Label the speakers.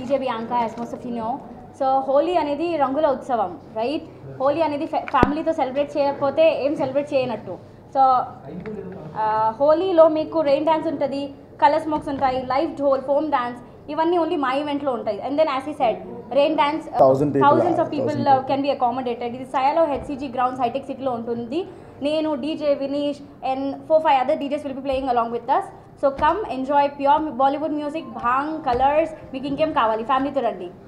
Speaker 1: DJ Bianca as most of you know so Holi అనేది రంగుల ఉత్సవం రైట్ హోలీ అనేది ఫ్యామిలీతో సెలబ్రేట్ చేయకపోతే ఏం సెలబ్రేట్ చేయనట్టు సో హోలీలో మీకు రెయిన్ డ్యాన్స్ ఉంటుంది కలర్ స్మోక్స్ ఉంటాయి లైవ్ ఢోల్ ఫోమ్ డాన్స్ ఇవన్నీ ఓన్లీ మా ఈవెంట్లో ఉంటాయి and then as I said rain dance
Speaker 2: Thousand people,
Speaker 1: thousands of
Speaker 2: thousand
Speaker 1: people
Speaker 2: people.
Speaker 1: Can be accommodated ఇది సయాలో హెచ్సిజీ గ్రౌండ్స్ హైటెక్ సిటీలో ఉంటుంది నేను DJ Vineesh and four five other DJs will be playing along with us so come enjoy pure Bollywood music bhang colours మీకు ఇంకేం కావాలి ఫ్యామిలీతో రండి